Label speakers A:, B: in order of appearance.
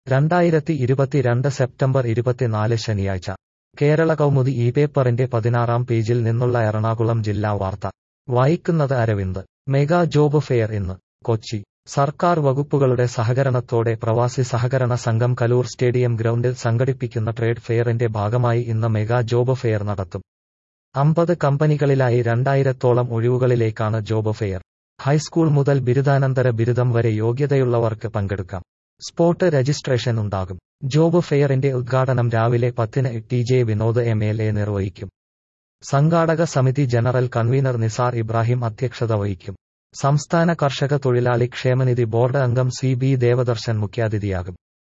A: രണ്ടായിരത്തി ഇരുപത്തിരണ്ട് സെപ്റ്റംബർ ഇരുപത്തിനാല് ശനിയാഴ്ച കേരള കൗമുദി ഈ പേപ്പറിന്റെ പതിനാറാം പേജിൽ നിന്നുള്ള എറണാകുളം ജില്ലാ വാർത്ത വായിക്കുന്നത് അരവിന്ദ് മെഗാ ജോബ് ഫെയർ ഇന്ന് കൊച്ചി സർക്കാർ വകുപ്പുകളുടെ സഹകരണത്തോടെ പ്രവാസി സഹകരണ സംഘം കലൂർ സ്റ്റേഡിയം ഗ്രൗണ്ടിൽ സംഘടിപ്പിക്കുന്ന ട്രേഡ് ഫെയറിന്റെ ഭാഗമായി ഇന്ന് മെഗാ ജോബ് ഫെയർ നടത്തും അമ്പത് കമ്പനികളിലായി രണ്ടായിരത്തോളം ഒഴിവുകളിലേക്കാണ് ജോബ് ഫെയർ ഹൈസ്കൂൾ മുതൽ ബിരുദാനന്തര ബിരുദം വരെ യോഗ്യതയുള്ളവർക്ക് പങ്കെടുക്കാം സ്പോട്ട് രജിസ്ട്രേഷൻ ഉണ്ടാകും ജോബ് ഫെയറിന്റെ ഉദ്ഘാടനം രാവിലെ പത്തിന് T J Vinod M L A നിർവഹിക്കും സംഘാടക സമിതി ജനറൽ കൺവീനർ നിസാർ ഇബ്രാഹിം അധ്യക്ഷത വഹിക്കും സംസ്ഥാന കർഷക തൊഴിലാളി ക്ഷേമനിധി ബോർഡ് അംഗം സി ബി ദേവദർശൻ മുഖ്യാതിഥിയാകും